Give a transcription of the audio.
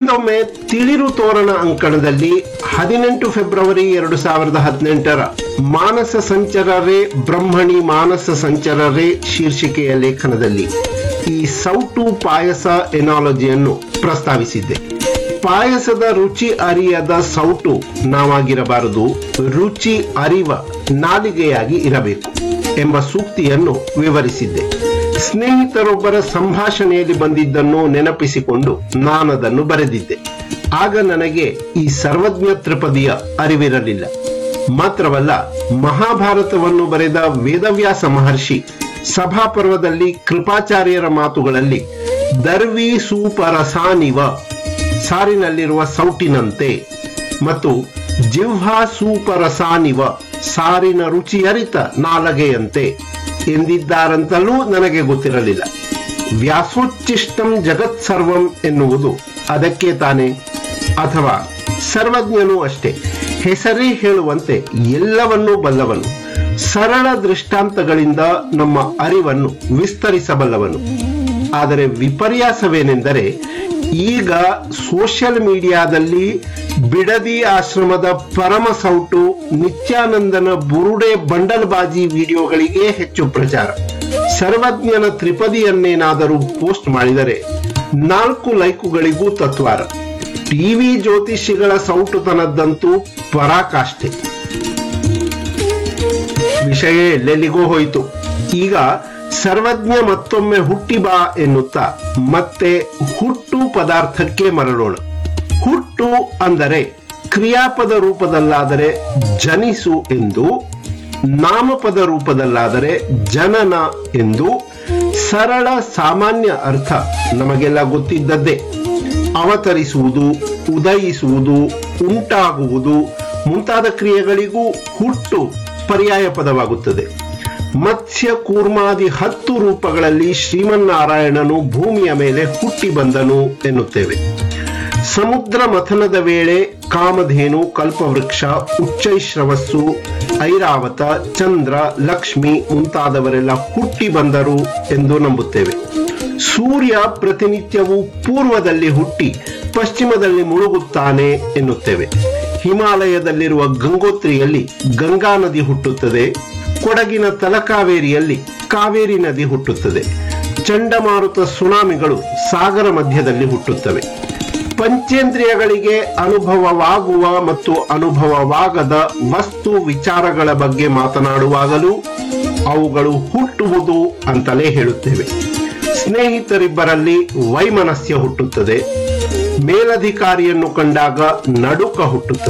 ಹಿಂದೊಮ್ಮೆ ತಿಳಿರು ತೋರಣ ಅಂಕಣದಲ್ಲಿ ಹದಿನೆಂಟು ಫೆಬ್ರವರಿ ಎರಡು ಸಾವಿರದ ಹದಿನೆಂಟರ ಮಾನಸ ಸಂಚರರೇ ಬ್ರಹ್ಮಣಿ ಮಾನಸ ಸಂಚರರೇ ಶೀರ್ಷಿಕೆಯ ಲೇಖನದಲ್ಲಿ ಈ ಸೌಟು ಪಾಯಸ ಎನಾಲಜಿಯನ್ನು ಪ್ರಸ್ತಾವಿಸಿದ್ದೆ ಪಾಯಸದ ರುಚಿ ಅರಿಯದ ಸೌಟು ನಾವಾಗಿರಬಾರದು ರುಚಿ ಅರಿವ ನಾಲಿಗೆಯಾಗಿ ಇರಬೇಕು ಎಂಬ ಸೂಕ್ತಿಯನ್ನು ವಿವರಿಸಿದ್ದೆ ಸ್ನೇಹಿತರೊಬ್ಬರ ಸಂಭಾಷಣೆಯಲ್ಲಿ ಬಂದಿದ್ದನ್ನು ನೆನಪಿಸಿಕೊಂಡು ನಾನದನ್ನು ಬರೆದಿದ್ದೆ ಆಗ ನನಗೆ ಈ ಸರ್ವಜ್ಞ ತ್ರಿಪದಿಯ ಅರಿವಿರಲಿಲ್ಲ ಮಾತ್ರವಲ್ಲ ಮಹಾಭಾರತವನ್ನು ಬರೆದ ವೇದವ್ಯಾಸ ಮಹರ್ಷಿ ಸಭಾಪರ್ವದಲ್ಲಿ ಕೃಪಾಚಾರ್ಯರ ಮಾತುಗಳಲ್ಲಿ ದರ್ವಿ ಸೂಪರಸಾನಿವ ಸಾರಿನಲ್ಲಿರುವ ಸೌಟಿನಂತೆ ಮತ್ತು ಜಿಹ್ವಾ ಸೂಪರಸಾನಿವ ಸಾರಿನ ರುಚಿಯರಿತ ನಾಲಗೆಯಂತೆ ಎಂದಿದ್ದಾರಂತಲೂ ನನಗೆ ಗೊತ್ತಿರಲಿಲ್ಲ ವ್ಯಾಸೋಚ್ಚಿಷ್ಟಂ ಜಗತ್ ಸರ್ವಂ ಎನ್ನುವುದು ಅದಕ್ಕೆ ತಾನೆ ಅಥವಾ ಸರ್ವಜ್ಞನೂ ಅಷ್ಟೇ ಹೆಸರೇ ಹೇಳುವಂತೆ ಎಲ್ಲವನ್ನೂ ಬಲ್ಲವನು ಸರಳ ದೃಷ್ಟಾಂತಗಳಿಂದ ನಮ್ಮ ಅರಿವನ್ನು ವಿಸ್ತರಿಸಬಲ್ಲವನು ಆದರೆ ವಿಪರ್ಯಾಸವೇನೆಂದರೆ ಈಗ ಸೋಷಿಯಲ್ ಮೀಡಿಯಾದಲ್ಲಿ ಬಿಡದಿ ಆಶ್ರಮದ ಪರಮ ಸೌಟು ನಿತ್ಯಾನಂದನ ಬುರುಡೆ ಬಂಡಲ್ಬಾಜಿ ವಿಡಿಯೋಗಳಿಗೆ ಹೆಚ್ಚು ಪ್ರಚಾರ ಸರ್ವಜ್ಞನ ತ್ರಿಪದಿಯನ್ನೇನಾದರೂ ಪೋಸ್ಟ್ ಮಾಡಿದರೆ ನಾಲ್ಕು ಲೈಕುಗಳಿಗೂ ತತ್ವಾರ ಟಿವಿ ಜ್ಯೋತಿಷಿಗಳ ಸೌಟುತನದ್ದಂತೂ ಪರಾಕಾಷ್ಠೆ ವಿಷಯ ಎಲ್ಲೆಲ್ಲಿಗೂ ಹೋಯಿತು ಈಗ ಸರ್ವಜ್ಞ ಮತ್ತೊಮ್ಮೆ ಹುಟ್ಟಿ ಬಾ ಎನ್ನುತ್ತಾ ಮತ್ತೆ ಹುಟ್ಟು ಪದಾರ್ಥಕ್ಕೆ ಮರಳೋಣ ಹುಟ್ಟು ಅಂದರೆ ಕ್ರಿಯಾಪದ ರೂಪದಲ್ಲಾದರೆ ಜನಿಸು ಎಂದು ನಾಮಪದ ರೂಪದಲ್ಲಾದರೆ ಜನನ ಎಂದು ಸರಳ ಸಾಮಾನ್ಯ ಅರ್ಥ ನಮಗೆಲ್ಲ ಗೊತ್ತಿದ್ದದ್ದೇ ಅವತರಿಸುವುದು ಉದಯಿಸುವುದು ಉಂಟಾಗುವುದು ಮುಂತಾದ ಕ್ರಿಯೆಗಳಿಗೂ ಹುಟ್ಟು ಪರ್ಯಾಯ ಪದವಾಗುತ್ತದೆ ಮತ್ಸ್ಯ ಕೂರ್ಮಾದಿ ಹತ್ತು ರೂಪಗಳಲ್ಲಿ ಶ್ರೀಮನ್ನಾರಾಯಣನು ಭೂಮಿಯ ಮೇಲೆ ಹುಟ್ಟಿ ಬಂದನು ಎನ್ನುತ್ತೇವೆ ಸಮುದ್ರ ಮಥನದ ವೇಳೆ ಕಾಮಧೇನು ಕಲ್ಪವೃಕ್ಷ ಉಚ್ಚೈಶ್ರವಸ್ಸು ಐರಾವತ ಚಂದ್ರ ಲಕ್ಷ್ಮಿ ಮುಂತಾದವರೆಲ್ಲ ಹುಟ್ಟಿ ಬಂದರು ಎಂದು ನಂಬುತ್ತೇವೆ ಸೂರ್ಯ ಪ್ರತಿನಿತ್ಯವೂ ಪೂರ್ವದಲ್ಲಿ ಹುಟ್ಟಿ ಪಶ್ಚಿಮದಲ್ಲಿ ಮುಳುಗುತ್ತಾನೆ ಎನ್ನುತ್ತೇವೆ ಹಿಮಾಲಯದಲ್ಲಿರುವ ಗಂಗೋತ್ರಿಯಲ್ಲಿ ಗಂಗಾ ನದಿ ಹುಟ್ಟುತ್ತದೆ ಕೊಡಗಿನ ತಲಕಾವೇರಿಯಲ್ಲಿ ಕಾವೇರಿ ನದಿ ಹುಟ್ಟುತ್ತದೆ ಚಂಡಮಾರುತ ಸುನಾಮಿಗಳು ಸಾಗರ ಮಧ್ಯದಲ್ಲಿ ಹುಟ್ಟುತ್ತವೆ ಪಂಚೇಂದ್ರಿಯಗಳಿಗೆ ಅನುಭವವಾಗುವ ಮತ್ತು ಅನುಭವವಾಗದ ವಸ್ತು ವಿಚಾರಗಳ ಬಗ್ಗೆ ಮಾತನಾಡುವಾಗಲೂ ಅವುಗಳು ಹುಟ್ಟುವುದು ಅಂತಲೇ ಹೇಳುತ್ತೇವೆ ಸ್ನೇಹಿತರಿಬ್ಬರಲ್ಲಿ ವೈಮನಸ್ಯ ಹುಟ್ಟುತ್ತದೆ ಮೇಲಧಿಕಾರಿಯನ್ನು ಕಂಡಾಗ ನಡುಕ ಹುಟ್ಟುತ್ತದೆ